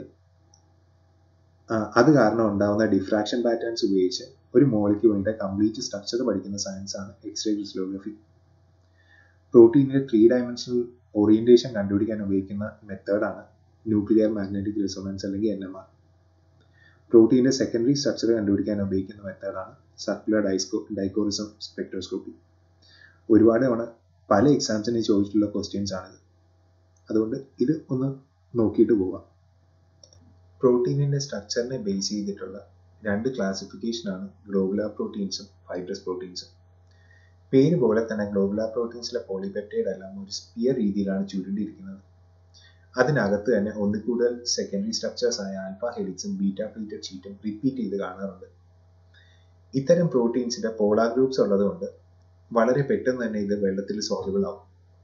അത് കാരണം ഉണ്ടാകുന്ന ഡിഫ്രാക്ഷൻ പാറ്റേൺസ് ഉപയോഗിച്ച് ഒരു മോളിക്യൂളിന്റെ കംപ്ലീറ്റ് സ്ട്രക്ചർ പഠിക്കുന്ന സയൻസ് ആണ് എക്സ്റേ ക്രിസ്റ്റലോഗ്രഫി പ്രോട്ടീനിലെ ത്രീ ഡയമെൻഷണൽ ഓറിയന്റേഷൻ കണ്ടുപിടിക്കാൻ ഉപയോഗിക്കുന്ന മെത്തേഡാണ് ന്യൂക്ലിയർ മാഗ്നറ്റിക് റിസോണൻസ് അല്ലെങ്കിൽ എൻ എം ആർ പ്രോട്ടീൻ്റെ സെക്കൻഡറി സ്ട്രക്ചർ കണ്ടുപിടിക്കാൻ ഉപയോഗിക്കുന്ന മെത്തേഡാണ് സർക്കുലർ ഡൈസ്കോ ഡൈക്കോറിസം സ്പെക്ട്രോസ്കോപ്പി ഒരുപാട് തവണ പല എക്സാംസിന് ചോദിച്ചിട്ടുള്ള ക്വസ്റ്റ്യൻസ് ആണിത് അതുകൊണ്ട് ഇത് ഒന്ന് നോക്കിയിട്ട് പോവാം പ്രോട്ടീനിൻ്റെ സ്ട്രക്ചറിനെ ബേസ് ചെയ്തിട്ടുള്ള രണ്ട് ക്ലാസിഫിക്കേഷനാണ് ഗ്ലോബുലാർ പ്രോട്ടീൻസും ഫൈബ്രസ് പ്രോട്ടീൻസും പേര് പോലെ തന്നെ ഗ്ലോബുലാർ പ്രോട്ടീൻസിലെ പോളിപെപ്റ്റൈഡ് എല്ലാം ഒരു സ്പിയർ രീതിയിലാണ് ചുരുണ്ടിരിക്കുന്നത് അതിനകത്ത് തന്നെ ഒന്നിൽ കൂടുതൽ സെക്കൻഡറി സ്ട്രക്ചേഴ്സ് ആയ ആൽഫ ഹെലിക്സും ബീറ്റ പ്ലീറ്റഡ് ഷീറ്റും റിപ്പീറ്റ് ചെയ്ത് കാണാറുണ്ട് ഇത്തരം പ്രോട്ടീൻസിന്റെ പോളാർ ഗ്രൂപ്പ്സ് ഉള്ളതുകൊണ്ട് വളരെ പെട്ടെന്ന് തന്നെ ഇത് വെള്ളത്തിൽ സോൾവബിൾ ആവും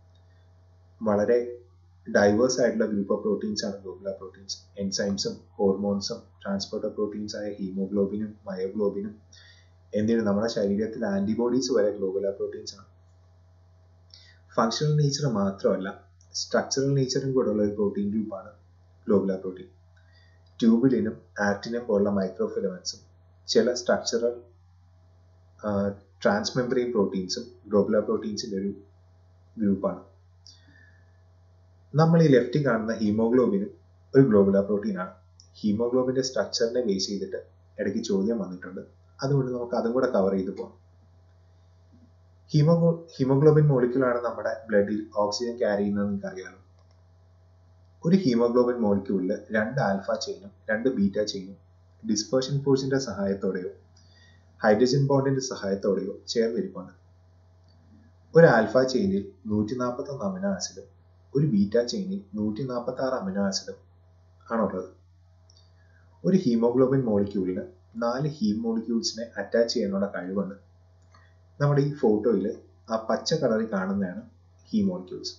വളരെ ഡൈവേഴ്സ് ആയിട്ടുള്ള ഗ്രൂപ്പ് ഓഫ് പ്രോട്ടീൻസ് ആണ് ഗ്ലോബുലാർ പ്രോട്ടീൻസ് എൻസൈംസും ഹോർമോൺസും ട്രാൻസ്പോർട്ടർ പ്രോട്ടീൻസ് ആയ ഹീമോഗ്ലോബിനും മയോഗ്ലോബിനും എന്തിനും നമ്മുടെ ശരീരത്തിൽ ആന്റിബോഡീസ് വരെ ഗ്ലോബുലാർ പ്രോട്ടീൻസ് ആണ് ഫങ്ഷണൽ നേച്ചർ മാത്രമല്ല സ്ട്രക്ചറൽ നേച്ചറും കൂടെ ഉള്ള ഒരു പ്രോട്ടീൻ ഗ്രൂപ്പാണ് ഗ്ലോബുലാർ പ്രോട്ടീൻ ട്യൂബിലിനും ആക്റ്റിനും പോലുള്ള മൈക്രോഫിലമെന്റ്സും ചില സ്ട്രക്ചറൽ ട്രാൻസ്മെമ്പറീൻ പ്രോട്ടീൻസും ഗ്ലോബുലാർ പ്രോട്ടീൻസിന്റെ ഒരു ഗ്രൂപ്പാണ് നമ്മൾ ഈ ലെഫ്റ്റിൽ കാണുന്ന ഹീമോഗ്ലോബിനും ഒരു ഗ്ലോബുലാർ പ്രോട്ടീനാണ് ഹീമോഗ്ലോബിന്റെ സ്ട്രക്ചറിനെ ബേസ് ചെയ്തിട്ട് ഇടയ്ക്ക് ചോദ്യം വന്നിട്ടുണ്ട് അതുകൊണ്ട് നമുക്ക് അതും കൂടെ കവർ ചെയ്ത് പോകാം ഹീമോഗ്ലോ ഹീമോഗ്ലോബിൻ മോളിക്യൂളാണ് നമ്മുടെ ബ്ലഡിൽ ഓക്സിജൻ ക്യാരി ചെയ്യുന്നത് നിങ്ങൾക്ക് അറിയാലോ ഒരു ഹീമോഗ്ലോബിൻ മോളിക്യൂളിൽ രണ്ട് ആൽഫ ചെയിനും രണ്ട് ബീറ്റ ചെയിനും ഡിസ്പേർഷൻ ഫോഴ്സിന്റെ സഹായത്തോടെയോ ഹൈഡ്രജൻ ബോണ്ടിന്റെ സഹായത്തോടെയോ ചേർന്നിരിപ്പുണ്ട് ഒരു ആൽഫ ചെയിനിൽ നൂറ്റി നാൽപ്പത്തൊന്ന് അമിനോ ആസിഡും ഒരു ബീറ്റ ചെയിനിൽ നൂറ്റി നാൽപ്പത്തി ആറ് അമിനോ ആസിഡും ആണുള്ളത് ഒരു ഹീമോഗ്ലോബിൻ മോളിക്യൂളിന് നാല് ഹീം മോളിക്യൂൾസിനെ അറ്റാച്ച് ചെയ്യാനുള്ള കഴിവുണ്ട് നമ്മുടെ ഈ ഫോട്ടോയിൽ ആ പച്ച കളറിൽ കാണുന്നതാണ് ഹീം മോളിക്യൂൾസ്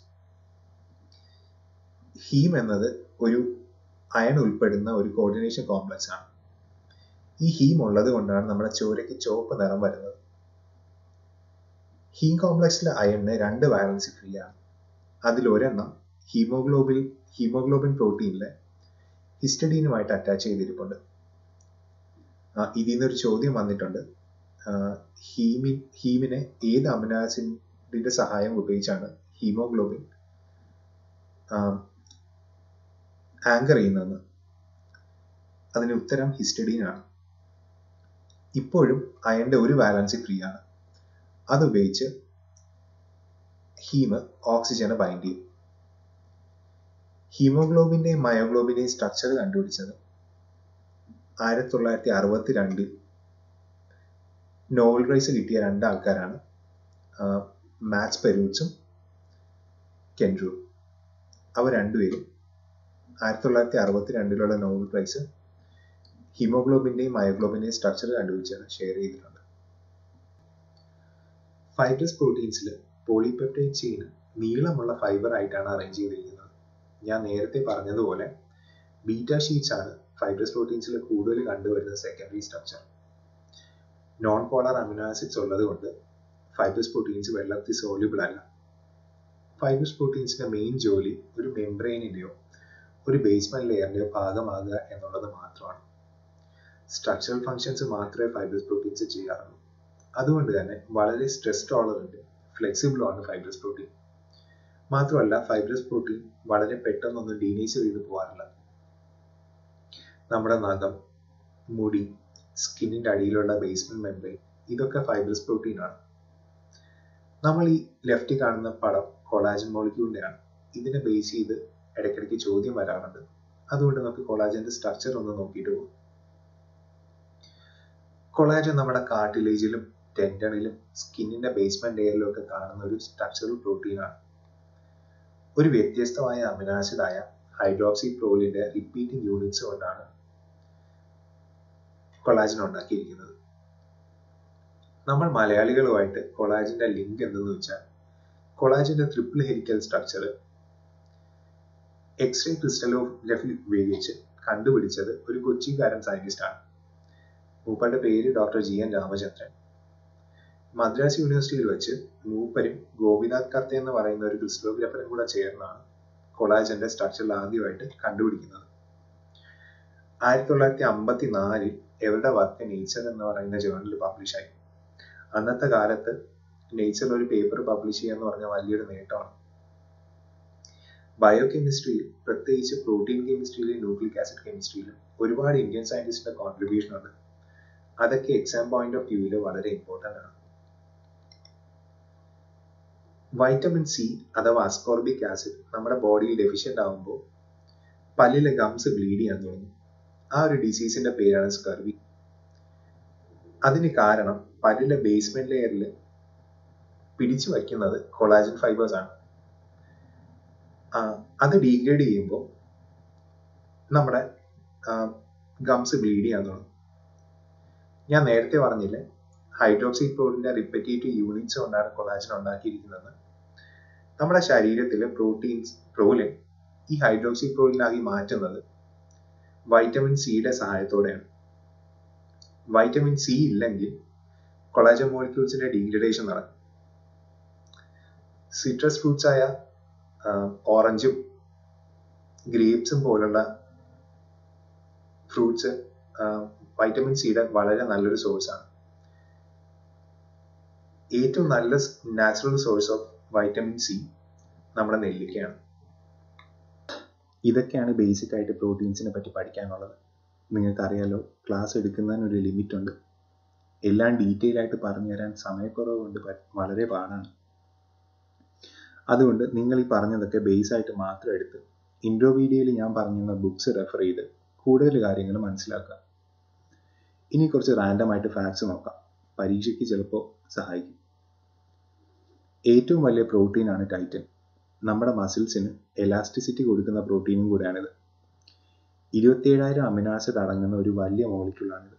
ഹീം എന്നത് ഒരു അയൺ ഉൾപ്പെടുന്ന ഒരു കോർഡിനേഷൻ കോംപ്ലക്സ് ആണ് ഈ ഹീം ഉള്ളത് കൊണ്ടാണ് നമ്മുടെ ചോരയ്ക്ക് ചുവപ്പ് നിറം വരുന്നത് ഹീം കോംപ്ലക്സിലെ അയണിന് രണ്ട് വാലൻസി ഫ്രീ ആണ് അതിൽ ഒരെണ്ണം ഹീമോഗ്ലോബിൻ ഹീമോഗ്ലോബിൻ പ്രോട്ടീനിലെ ഹിസ്റ്റഡീനുമായിട്ട് അറ്റാച്ച് ചെയ്തിരിപ്പുണ്ട് ഇതിൽ നിന്നൊരു ചോദ്യം വന്നിട്ടുണ്ട് ഹീമിൻ ഹീമിനെ ഏത് അമിനോ ആസിഡിന്റെ സഹായം ഉപയോഗിച്ചാണ് ഹീമോഗ്ലോബിൻ ആങ്കർ ചെയ്യുന്നതെന്ന് അതിന് ഉത്തരം ഹിസ്റ്റഡീൻ ആണ് ഇപ്പോഴും അയണിന്റെ ഒരു വാലൻസി ഫ്രീ ആണ് അതുപയോഗിച്ച് ഹീമ് ഓക്സിജനെ ബൈൻഡ് ചെയ്യും ഹീമോഗ്ലോബിന്റെയും മയോഗ്ലോബിന്റെയും സ്ട്രക്ചർ കണ്ടുപിടിച്ചത് ആയിരത്തി തൊള്ളായിരത്തി അറുപത്തി രണ്ടിൽ നോവൽ പ്രൈസ് കിട്ടിയ രണ്ട് ആൾക്കാരാണ് മാത്സ് പെരൂട്സും കെൻഡ്രു അവർ രണ്ടുപേരും ആയിരത്തി തൊള്ളായിരത്തി അറുപത്തി രണ്ടിലുള്ള നോവൽ പ്രൈസ് ഹീമോഗ്ലോബിന്റെയും മയോഗ്ലോബിന്റെയും സ്ട്രക്ചർ കണ്ടുപിടിച്ചാണ് ഷെയർ ചെയ്തിട്ടുണ്ട് ഫൈബ്രസ് പ്രോട്ടീൻസിൽ പോളിപെപ്റ്റൈഡ് ചെയിൻ നീളമുള്ള ഫൈബർ ആയിട്ടാണ് അറേഞ്ച് ചെയ്തിരിക്കുന്നത് ഞാൻ നേരത്തെ പറഞ്ഞതുപോലെ ബീറ്റ ഷീറ്റ്സ് ആണ് ഫൈബ്രസ് പ്രോട്ടീൻസിൽ കൂടുതൽ കണ്ടുവരുന്ന secondary structure non polar amino acids ഉള്ളത് കൊണ്ട് ഫൈബ്രസ് പ്രോട്ടീൻസ് വെള്ളത്തിൽ സോല്യൂബിൾ അല്ല ഫൈബ്രസ് പ്രോട്ടീൻസിന്റെ മെയിൻ ജോലി ഒരു മെംബ്രെയിനിന്റെയോ ഒരു ബേസ്മെന്റ് ലെയറിന്റെയോ ഭാഗമാകുക എന്നുള്ളത് മാത്രമാണ് സ്ട്രക്ചറൽ ഫങ്ഷൻസ് മാത്രമേ ഫൈബ്രസ് പ്രോട്ടീൻസ് ചെയ്യാറുള്ളൂ അതുകൊണ്ട് തന്നെ വളരെ സ്ട്രെസ് ടോളറന്റ് ഫ്ലെക്സിബിളും ആണ് ഫൈബ്രസ് പ്രോട്ടീൻ മാത്രമല്ല ഫൈബ്രസ് പ്രോട്ടീൻ വളരെ പെട്ടെന്നൊന്നും ഡീനേച്ചർ ചെയ്ത് പോകാറില്ല നമ്മുടെ നഖം മുടി സ്കിന്നിന്റെ അടിയിലുള്ള ബേസ്മെന്റ് മെമ്പറൈൻ ഇതൊക്കെ ഫൈബ്രസ് പ്രോട്ടീൻ ആണ് നമ്മൾ ഈ ലെഫ്റ്റ് കാണുന്ന പടം കൊളാജൻ മോളിക്യൂളിന്റെ ആണ് ഇതിനെ ബേസ് ചെയ്ത് ഇടയ്ക്കിടയ്ക്ക് ചോദ്യം വരാറുണ്ട് അതുകൊണ്ട് നമുക്ക് കൊളാജന്റെ സ്ട്രക്ചർ ഒന്ന് നോക്കിയിട്ട് പോകും കൊളാജൻ നമ്മുടെ കാർട്ടിലേജിലും ടെൻഡണിലും സ്കിന്നിന്റെ ബേസ്മെന്റ് ലെയറിലും ഒക്കെ കാണുന്ന ഒരു സ്ട്രക്ചറൽ പ്രോട്ടീൻ ആണ് ഒരു വ്യത്യസ്തമായ അമിനാസിഡായ ഹൈഡ്രോക്സി പ്രോലിന്റെ റിപ്പീറ്റിംഗ് യൂണിറ്റ്സ് കൊണ്ടാണ് കൊളാജൻ ഉണ്ടാക്കിയിരിക്കുന്നത് നമ്മൾ മലയാളികളുമായിട്ട് കൊളാജിന്റെ ലിങ്ക് എന്തെന്ന് വെച്ചാൽ കൊളാജിന്റെ triple helical structure X-ray crystallography ഉപയോഗിച്ച് കണ്ടുപിടിച്ചത് ഒരു കൊച്ചിക്കാരൻ സയന്റിസ്റ്റ് ആണ് മൂപ്പരുടെ പേര് doctor G N Ramachandran Madras യൂണിവേഴ്സിറ്റിയിൽ വെച്ച് മൂപ്പരും ഗോപിനാഥ് കർത്തെ എന്ന് പറയുന്ന ഒരു ക്രിസ്റ്റലോഗ്രാഫറും കൂടെ ചേർന്നാണ് കൊളാജന്റെ സ്ട്രക്ചർ ആദ്യമായിട്ട് കണ്ടുപിടിക്കുന്നത് ആയിരത്തി തൊള്ളായിരത്തി അമ്പത്തി നാലിൽ ഇവരുടെ വർക്ക് നേച്ചർ എന്ന് പറയുന്ന ജേർണലിൽ പബ്ലിഷായി അന്നത്തെ കാലത്ത് നേച്ചറിൽ ഒരു പേപ്പർ പബ്ലിഷ് ചെയ്യുക എന്ന് പറഞ്ഞ വലിയൊരു നേട്ടമാണ് ബയോ കെമിസ്ട്രിയിൽ പ്രത്യേകിച്ച് പ്രോട്ടീൻ കെമിസ്ട്രിയിലും ന്യൂക്ലിക് ആസിഡ് കെമിസ്ട്രിയിലും ഒരുപാട് ഇന്ത്യൻ സയന്റിസ്റ്റിന്റെ കോൺട്രിബ്യൂഷൻ ഉണ്ട് അതൊക്കെ എക്സാം പോയിന്റ് ഓഫ് വ്യൂവിൽ വളരെ ഇമ്പോർട്ടൻ്റ് ആണ് വൈറ്റമിൻ സി അഥവാ അസ്കോർബിക് ആസിഡ് നമ്മുടെ ബോഡിയിൽ ഡെഫിഷ്യൻ്റ് ആകുമ്പോൾ പല്ലിലെ ഗംസ് ബ്ലീഡ് ചെയ്യാൻ തുടങ്ങും ആ ഒരു ഡിസീസിന്റെ പേരാണ് സ്കർവി അതിന് കാരണം പല്ലിലെ ബേസ്മെന്റ് ലെയറിൽ പിടിച്ചു വയ്ക്കുന്നത് കൊളാജൻ ഫൈബേഴ്സ് ആണ് അത് ഡീഗ്രേഡ് ചെയ്യുമ്പോൾ നമ്മുടെ ഗംസ് ബ്ലീഡ് ചെയ്യാൻ തുടങ്ങും ഞാൻ നേരത്തെ പറഞ്ഞില്ലേ ഹൈഡ്രോക്സി പ്രോളിന്റെ റിപ്പറ്റേറ്റീവ് യൂണിറ്റ്സ് കൊണ്ടാണ് കൊളാജൻ ഉണ്ടാക്കിയിരിക്കുന്നത് നമ്മുടെ ശരീരത്തിലെ പ്രോട്ടീൻസ് പ്രോലിൻ ഈ ഹൈഡ്രോക്സി പ്രോലിനാക്കി മാറ്റുന്നത് വൈറ്റമിൻ സിയുടെ സഹായത്തോടെയാണ് വൈറ്റമിൻ സി ഇല്ലെങ്കിൽ കൊളാജൻ മോളിക്യൂൾസിന്റെ ഡീഗ്രഡേഷൻ നടക്കും സിട്രസ് ഫ്രൂട്ട്സ് ആയ ഓറഞ്ചും ഗ്രേപ്സും പോലുള്ള ഫ്രൂട്ട്സ് വൈറ്റമിൻ സിയുടെ വളരെ നല്ലൊരു സോഴ്സാണ് ഏറ്റവും നല്ല natural source of vitamin C നമ്മുടെ നെല്ലിക്കയാണ് ഇതൊക്കെയാണ് ബേസിക് ആയിട്ട് പ്രോട്ടീൻസിനെ പറ്റി പഠിക്കാനുള്ളത് നിങ്ങൾക്കറിയാലോ ക്ലാസ് എടുക്കുന്നതിന് ഒരു ലിമിറ്റ് ഉണ്ട് എല്ലാം ഡീറ്റെയിൽ ആയിട്ട് പറഞ്ഞു തരാൻ സമയക്കുറവ് കൊണ്ട് വളരെ പാടാണ് അതുകൊണ്ട് നിങ്ങൾ ഈ പറഞ്ഞതൊക്കെ ബേസ് ആയിട്ട് മാത്രം എടുത്ത് ഇൻട്രോ വീഡിയോയിൽ ഞാൻ പറഞ്ഞിരുന്ന ബുക്സ് റെഫർ ചെയ്ത് കൂടുതൽ കാര്യങ്ങൾ മനസ്സിലാക്കുക ഇനി കുറച്ച് റാൻഡം ആയിട്ട് ഫാക്ട്സ് നോക്കാം പരീക്ഷയ്ക്ക് ചിലപ്പോൾ സഹായിക്കും ഏറ്റവും വലിയ പ്രോട്ടീനാണ് ടൈറ്റൻ നമ്മുടെ മസിൽസിന് എലാസ്റ്റിസിറ്റി കൊടുക്കുന്ന പ്രോട്ടീനും കൂടെയാണിത് ഇരുപത്തിയേഴായിരം അമിനാസിഡ് അടങ്ങുന്ന ഒരു വലിയ മോളിക്യൂളാണിത്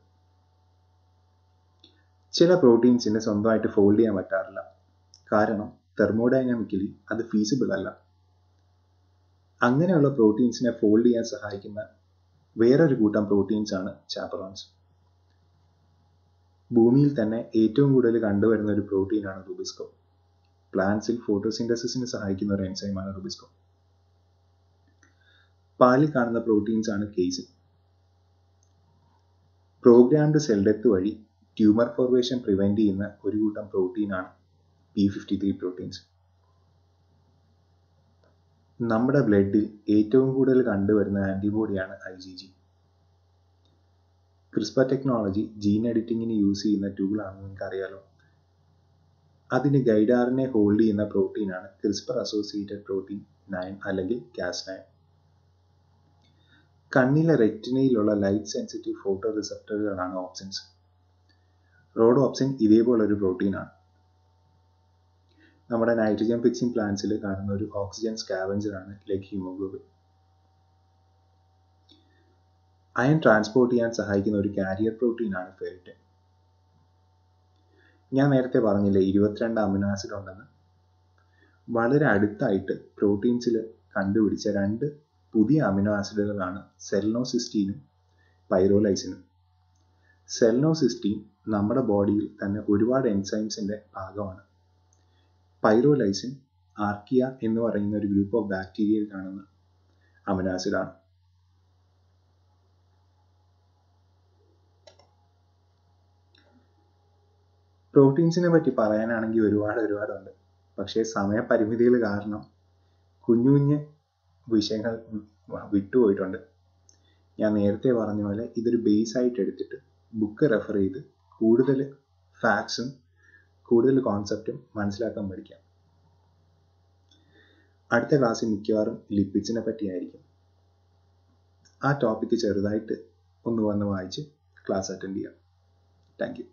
ചില പ്രോട്ടീൻസിന് സ്വന്തമായിട്ട് ഫോൾഡ് ചെയ്യാൻ പറ്റാറില്ല കാരണം തെർമോഡൈനാമിക്കലി അത് ഫീസിബിൾ അല്ല അങ്ങനെയുള്ള പ്രോട്ടീൻസിനെ ഫോൾഡ് ചെയ്യാൻ സഹായിക്കുന്ന വേറൊരു കൂട്ടം പ്രോട്ടീൻസ് ആണ് ചാപ്പറോൺസ് ഭൂമിയിൽ തന്നെ ഏറ്റവും കൂടുതൽ കണ്ടുവരുന്ന ഒരു പ്രോട്ടീനാണ് റുബിസ്കോ പ്ലാന്റ്സിൽ ഫോട്ടോസിന്തസിസിന് സഹായിക്കുന്ന ഒരു എൻസൈമാണ് റുബിസ്കോ പാലിൽ കാണുന്ന പ്രോട്ടീൻസ് ആണ് കേസിൻ പ്രോഗ്രാംഡ് സെൽ ഡെത്ത് വഴി ട്യൂമർ ഫോർമേഷൻ പ്രിവെന്റ് ചെയ്യുന്ന ഒരു കൂട്ടം പ്രോട്ടീനാണ് പി ഫിഫ്റ്റി ത്രീ പ്രോട്ടീൻസ് നമ്മുടെ ബ്ലഡിൽ ഏറ്റവും കൂടുതൽ കണ്ടുവരുന്ന ആന്റിബോഡിയാണ് I G G CRISPR technology gene എഡിറ്റിങ്ങിന് യൂസ് ചെയ്യുന്ന ടൂളാണെന്ന് നിങ്ങൾക്ക് അറിയാലോ അതിന് ഗൈഡാറിനെ ഹോൾഡ് ചെയ്യുന്ന പ്രോട്ടീനാണ് ക്രിസ്പർ അസോസിയേറ്റഡ് പ്രോട്ടീൻ നയൻ അല്ലെങ്കിൽ കാസ് നയൻ കണ്ണിലെ റെറ്റിനയിലുള്ള ലൈറ്റ് സെൻസിറ്റീവ് ഫോട്ടോ റിസപ്റ്ററുകളാണ് ഓപ്ഷൻസ് റോഡ് ഓപ്ഷൻ ഇതേപോലെ ഒരു പ്രോട്ടീനാണ് നമ്മുടെ നൈട്രജൻ ഫിക്സിംഗ് പ്ലാന്റ്സിൽ കാണുന്ന ഒരു oxygen സ്കാവഞ്ചറാണ് leg leghaemoglobin iron transport ചെയ്യാൻ സഹായിക്കുന്ന ഒരു കാരിയർ പ്രോട്ടീനാണ് ഫെറിറ്റിൻ ഞാൻ നേരത്തെ പറഞ്ഞില്ലേ ഇരുപത്തിരണ്ട് അമിനോ ആസിഡ് ഉണ്ടെന്ന് വളരെ അടുത്തായിട്ട് പ്രോട്ടീൻസിൽ കണ്ടുപിടിച്ച രണ്ട് പുതിയ അമിനോ ആസിഡുകളാണ് സെൽനോസിസ്റ്റീനും പൈറോലൈസിനും സെൽനോസിസ്റ്റീൻ നമ്മുടെ ബോഡിയിൽ തന്നെ ഒരുപാട് എൻസൈംസിന്റെ ഭാഗമാണ് പൈറോലൈസിൻ ആർക്കിയ എന്ന് പറയുന്ന ഒരു ഗ്രൂപ്പ് ഓഫ് ബാക്ടീരിയയിൽ കാണുന്ന അമിനോ ആസിഡാണ് പ്രോട്ടീൻസിനെ പറ്റി പറയാനാണെങ്കിൽ ഒരുപാട് ഒരുപാടുണ്ട് പക്ഷേ സമയപരിമിതികൾ കാരണം കുഞ്ഞു കുഞ്ഞ് വിഷയങ്ങൾ വിട്ടുപോയിട്ടുണ്ട് ഞാൻ നേരത്തെ പറഞ്ഞ പോലെ ഇതൊരു ബേസ് ആയിട്ട് എടുത്തിട്ട് ബുക്ക് റെഫർ ചെയ്ത് കൂടുതൽ ഫാക്ട്സും കൂടുതൽ കോൺസെപ്റ്റും മനസ്സിലാക്കാൻ പഠിക്കാം അടുത്ത ക്ലാസ്സിൽ മിക്കവാറും ലിപ്പിഡ്സിനെ പറ്റിയായിരിക്കും ആ ടോപ്പിക്ക് ചെറുതായിട്ട് ഒന്ന് വന്ന് വായിച്ച് ക്ലാസ് അറ്റൻഡ് ചെയ്യാം താങ്ക് യു